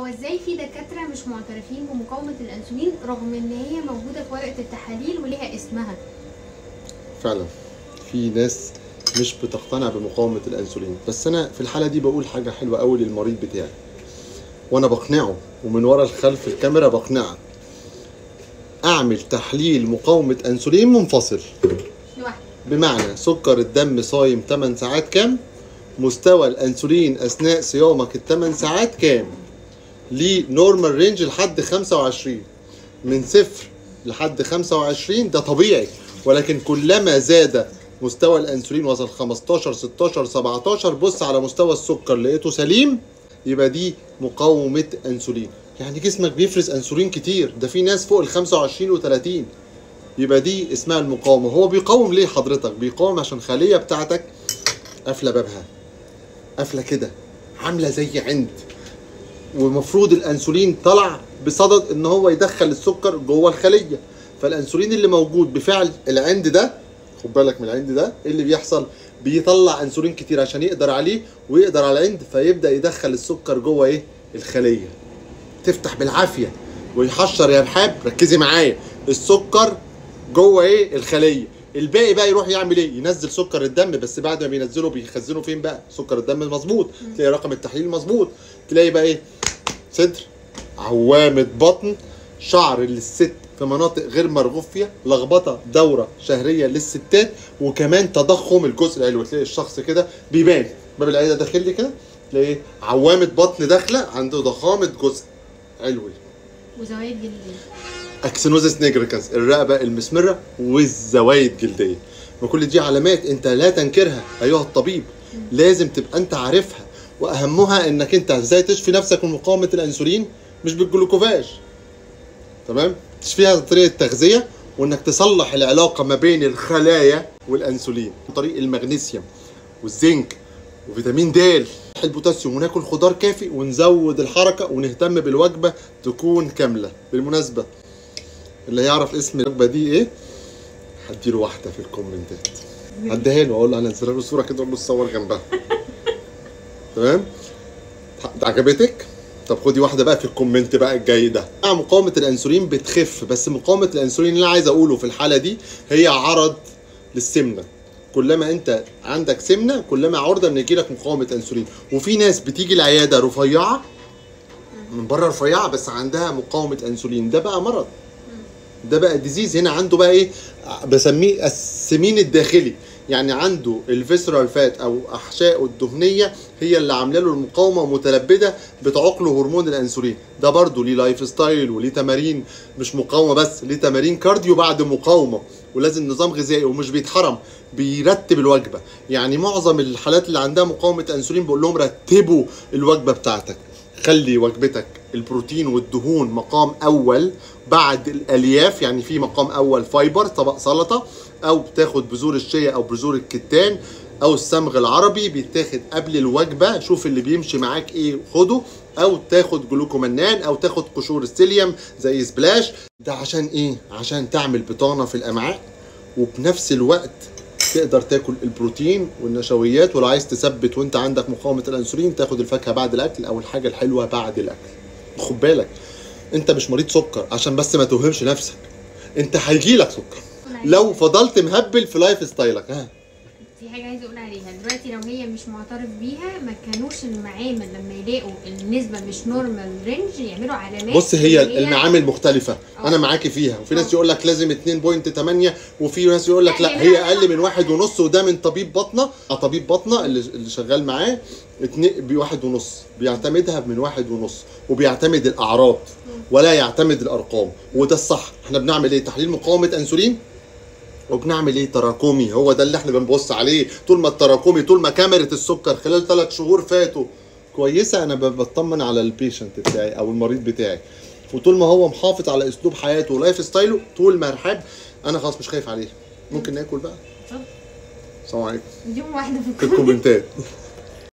هو ازاي في دكاتره مش معترفين بمقاومه الانسولين رغم ان هي موجوده في ورقه التحاليل وليها اسمها فعلا في ناس مش بتقتنع بمقاومة الأنسولين بس أنا في الحالة دي بقول حاجة حلوة أوي للمريض بتاعي وأنا بقنعه ومن ورا الخلف الكاميرا بقنعه أعمل تحليل مقاومة أنسولين منفصل لوحده بمعنى سكر الدم صايم 8 ساعات كام مستوى الأنسولين أثناء صيامك ال 8 ساعات كام ليه نورمال رينج لحد 25 من صفر لحد 25 ده طبيعي ولكن كلما زاد مستوى الانسولين وصل 15 16 17 بص على مستوى السكر لقيته سليم يبقى دي مقاومه انسولين يعني جسمك بيفرز انسولين كتير ده في ناس فوق ال 25 و30 يبقى دي اسمها المقاومه هو بيقاوم ليه حضرتك بيقاوم عشان الخليه بتاعتك قافله بابها قافله كده عامله زي عند ومفروض الانسولين طلع بصدد ان هو يدخل السكر جوه الخليه فالانسولين اللي موجود بفعل العند ده خد بالك من العند ده ايه اللي بيحصل بيطلع انسولين كتير عشان يقدر عليه ويقدر على العند فيبدا يدخل السكر جوه ايه الخليه تفتح بالعافيه ويحشر يا رحاب ركزي معايا السكر جوه ايه الخليه الباقي بقى يروح يعمل ايه ينزل سكر الدم بس بعد ما بينزله بيخزنه فين بقى سكر الدم مظبوط تلاقي رقم التحليل مظبوط تلاقي بقى ايه صدر عوامة بطن شعر للست في مناطق غير مرغوب فيها لخبطه دوره شهريه للستات وكمان تضخم الجزء العلوي تلاقي الشخص كده بيبان باب العياده داخل لي كده تلاقي عوامه بطن داخله عنده ضخامه جزء علوي وزوايد جلديه اكسينوزيس نيجريكانس الرقبه المسمره والزوايد جلديه وكل دي علامات انت لا تنكرها ايها الطبيب لازم تبقى انت عارفها واهمها انك انت ازاي تشفي نفسك من مقاومه الانسولين مش بالجلوكوفاج تمام تشفيها بطريقه تغذيه وانك تصلح العلاقه ما بين الخلايا والانسولين عن طريق المغنيسيوم والزنك وفيتامين د البوتاسيوم وناكل خضار كافي ونزود الحركه ونهتم بالوجبه تكون كامله بالمناسبه اللي هيعرف اسم الوجبه دي ايه هديله واحده في الكومنتات هديها له اقول له هنزلها له صوره كده اقول له تصور جنبها تمام عجبتك طب خدي واحده بقى في الكومنت بقى الجاي ده مع مقاومه الانسولين بتخف بس مقاومه الانسولين اللي انا عايز اقوله في الحاله دي هي عرض للسمنه كلما انت عندك سمنه كلما عرضه ان يجيلك مقاومه انسولين وفي ناس بتيجي العياده رفيعه من بره رفيعه بس عندها مقاومه انسولين ده بقى مرض ده بقى ديزيز هنا عنده بقى ايه بسميه السمين الداخلي يعني عنده الفيسرال فات او احشائه الدهنيه هي اللي عامله له المقاومه ومتلبده بتعوق له هرمون الانسولين ده برضه ليه لايف ستايل وليه تمارين مش مقاومه بس ليه تمارين كارديو بعد مقاومه ولازم نظام غذائي ومش بيتحرم بيرتب الوجبه يعني معظم الحالات اللي عندها مقاومه انسولين بقول لهم رتبوا الوجبه بتاعتك خلي وجبتك البروتين والدهون مقام اول بعد الالياف يعني في مقام اول فايبر طبق سلطه او بتاخد بذور الشيا او بذور الكتان او الصمغ العربي بيتاخد قبل الوجبه شوف اللي بيمشي معاك ايه خده او تاخد جلوكومنان او تاخد قشور السيليوم زي سبلاش ده عشان ايه عشان تعمل بطانه في الامعاء وبنفس الوقت تقدر تاكل البروتين والنشويات ولو عايز تثبت وانت عندك مقاومه الانسولين تاخد الفاكهه بعد الاكل او الحاجه الحلوه بعد الاكل خد بالك انت مش مريض سكر عشان بس ما توهمش نفسك انت هيجيلك سكر لو فضلت مهبل في لايف ستايلك ها في حاجه عايزه اقول عليها دلوقتي لو هي مش معترف بيها ما كانوش المعامل لما يلاقوا النسبه مش نورمال رينج يعملوا علامات بص هي إن المعامل مختلفه انا معاكي فيها وفي ناس يقول لك لازم 2.8 وفي ناس يقول لك لا هي اقل من واحد ونص وده من طبيب بطنه طبيب بطنه اللي اللي شغال معاه اتنين بواحد ونص بيعتمدها من واحد ونص وبيعتمد الاعراض ولا يعتمد الارقام وده الصح احنا بنعمل ايه تحليل مقاومه انسولين وبنعمل ايه تراكمي هو ده اللي احنا بنبص عليه طول ما التراكمي طول ما كاميرا السكر خلال ثلاث شهور فاتوا كويسه انا ب- بطمن على البيشنت بتاعي او المريض بتاعي وطول ما هو محافظ على اسلوب حياته ولايف ستايله طول ما رحاب انا خلاص مش خايف عليه ممكن ناكل بقى اتفضل. السلام عليكم دي واحده في في الكومنتات